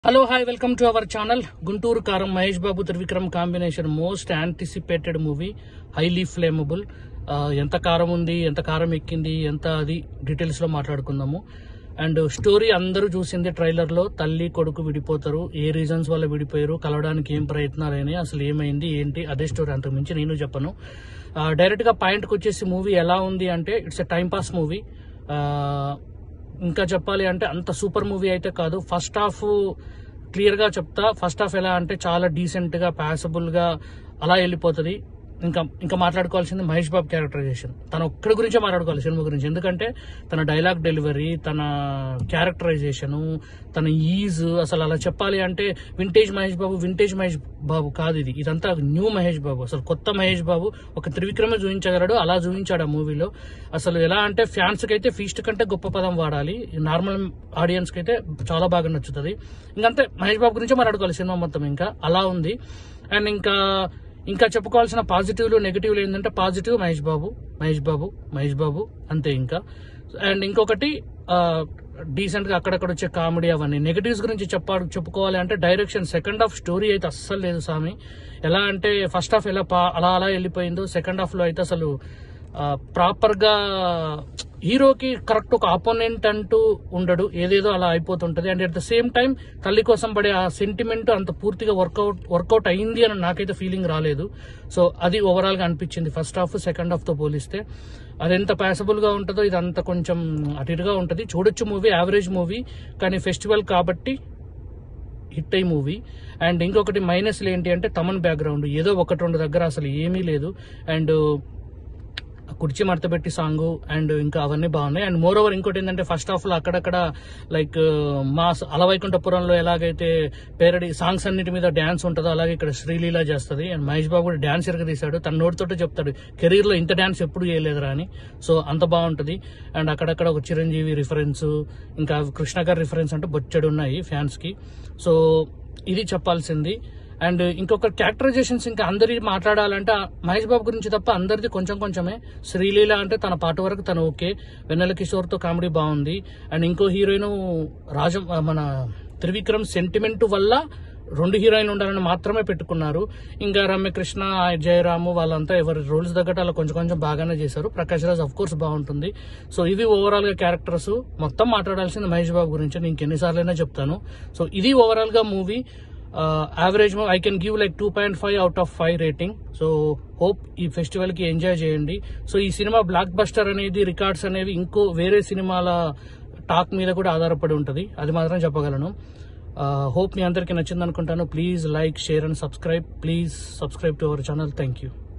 hello hi welcome to our channel Guntur Kaaram Mahesh Babu Trivikram combination most anticipated movie highly flammable ఎంత కారం ఉంది ఎంత కారం ఎక్కింది ఎంత అది డీటెయిల్స్ లో మాట్లాడుకుందాము అండ్ స్టోరీ అందరూ చూసింది ట్రైలర్ లో తల్లి కొడుకు విడిపోతారు ఏ రీజన్స్ వల్ల విడిపోయారు కలవడానికి ఏం ప్రయత్నాలు అయినాయి అసలు ఏమైంది ఏంటి అదే స్టోరీ అంతకు మించి నేను చెప్పను డైరెక్ట్ గా పాయింట్ కి వచ్చేసి మూవీ ఎలా ఉంది అంటే it's a time pass movie ఇంకా చెప్పాలి అంటే అంత సూపర్ మూవీ అయితే కాదు ఫస్ట్ హాఫ్ క్లియర్ గా చెప్తా ఫస్ట్ హాఫ్ ఎలా అంటే చాలా డీసెంట్ గా ప్యాసబుల్ గా అలా వెళ్ళిపోతుంది ఇంకా ఇంకా మాట్లాడుకోవాల్సింది మహేష్ బాబు క్యారెక్టరైజేషన్ తన ఒక్కడి గురించే మాట్లాడుకోవాలి సినిమా గురించి ఎందుకంటే తన డైలాగ్ డెలివరీ తన క్యారెక్టరైజేషన్ తన ఈజ్ అసలు అలా చెప్పాలి అంటే వింటేజ్ మహేష్ బాబు వింటేజ్ మహేష్ బాబు కాదు ఇది ఇదంతా న్యూ మహేష్ బాబు అసలు కొత్త మహేష్ బాబు ఒక త్రివిక్రమే చూపించగలడు అలా చూపించాడు ఆ మూవీలో అసలు ఎలా అంటే ఫ్యాన్స్ కి అయితే ఫీస్ట్ కంటే గొప్ప పదం వాడాలి నార్మల్ ఆడియన్స్ కి అయితే చాలా బాగా నచ్చుతుంది ఇంకంతే మహేష్ బాబు గురించే మాట్లాడుకోవాలి సినిమా మొత్తం ఇంకా అలా ఉంది అండ్ ఇంకా ఇంకా చెప్పుకోవాల్సిన పాజిటివ్లు నెగిటివ్లు ఏంటంటే పాజిటివ్ మహేష్ బాబు మహేష్ బాబు మహేష్ బాబు అంతే ఇంకా అండ్ ఇంకొకటి డీసెంట్ గా అక్కడక్కడ వచ్చే కామెడీ అవన్నీ నెగిటివ్స్ గురించి చెప్పాడు చెప్పుకోవాలి అంటే డైరెక్షన్ సెకండ్ హాఫ్ స్టోరీ అయితే అస్సలు లేదు స్వామి ఎలా అంటే ఫస్ట్ హాఫ్ ఎలా పా- అలా అలా వెళ్ళిపోయిందో సెకండ్ హాఫ్ లో అయితే అసలు ప్రాపర్ గా హీరోకి కరెక్ట్ ఒక ఆపోనెంట్ అంటూ ఉండడు ఏదేదో అలా అయిపోతుంటది and at the same time తల్లి కోసం పడే ఆ సెంటిమెంట్ అంత పూర్తిగా వర్కౌట్ వర్కౌట్ అయింది అని నాకైతే ఫీలింగ్ రాలేదు సో అది ఓవరాల్ గా అనిపించింది ఫస్ట్ హాఫ్ సెకండ్ హాఫ్ తో పోలిస్తే అది ఎంత ప్యాసబుల్ గా ఉంటుందో ఇది అంత కొంచెం అటు ఇటుగా ఉంటది చూడొచ్చు మూవీ యావరేజ్ మూవీ కానీ ఫెస్టివల్ కాబట్టి హిట్ అయ్యి మూవీ అండ్ ఇంకొకటి మైనస్లు ఏంటి అంటే తమన్ బ్యాక్గ్రౌండ్ ఏదో ఒకటి రెండు దగ్గర అసలు ఏమీ లేదు అండ్ కుర్చీ మడతపెట్టి సాంగ్ అండ్ ఇంకా అవన్నీ బాగున్నాయి అండ్ మోర్ ఓవర్ ఇంకోటి ఏంటంటే ఫస్ట్ హాఫ్ లో అక్కడక్కడ లైక్ మా అలవైకుంఠపురంలో ఎలాగైతే పేరడి సాంగ్స్ అన్నిటి మీద డాన్స్ ఉంటుందో అలాగే ఇక్కడ శ్రీలీల చేస్తుంది అండ్ మహేష్ బాబు కూడా డాన్స్ తీశాడు తన నోటితోటే చెప్తాడు కెరీర్ లో ఇంత డాన్స్ ఎప్పుడు చేయలేదురా అని సో అంత బాగుంటది అండ్ అక్కడక్కడ ఒక చిరంజీవి రిఫరెన్స్ ఇంకా కృష్ణ గారి రిఫరెన్స్ అంటే బొచ్చడు ఉన్నాయి ఫ్యాన్స్ కి సో ఇది చెప్పాల్సింది అండ్ ఇంకొక క్యారెక్టరైజేషన్స్ ఇంకా అందరి మాట్లాడాలంటే ఆ మహేష్ బాబు గురించి తప్ప అందరిది కొంచెం కొంచెమే శ్రీలీల అంటే తన పాట వరకు తను ఓకే వెన్నెల కిషోర్ తో కామెడీ బాగుంది అండ్ ఇంకో హీరోయిన్ రాజ మన త్రివిక్రమ్ సెంటిమెంట్ వల్ల రెండు హీరోయిన్ ఉండాలని మాత్రమే పెట్టుకున్నారు ఇంకా రమ్యకృష్ణ జయరాము వాళ్ళంతా ఎవరి రోల్స్ తగ్గట్టు అలా కొంచెం కొంచెం బాగానే చేశారు ప్రకాష్ రాజ్ అఫ్ కోర్స్ బాగుంటుంది సో ఇవి ఓవరాల్ గా క్యారెక్టర్స్ మొత్తం మాట్లాడాల్సింది మహేష్ బాబు గురించి నేను ఎన్నిసార్లైనా చెప్తాను సో ఇది ఓవరాల్ గా movie average I can give like two point five out of five rating so hope ఈ ఫెస్టివల్ కి ఎంజాయ్ చేయండి సో ఈ సినిమా బ్లాక్ బస్టర్ అనేది రికార్డ్స్ అనేవి ఇంకో వేరే సినిమాల టాక్ మీద కూడా ఆధారపడి ఉంటుంది అది మాత్రం చెప్పగలను హోప్ మీ అందరికీ నచ్చింది అనుకుంటాను please like share and subscribe please subscribe to our channel thank you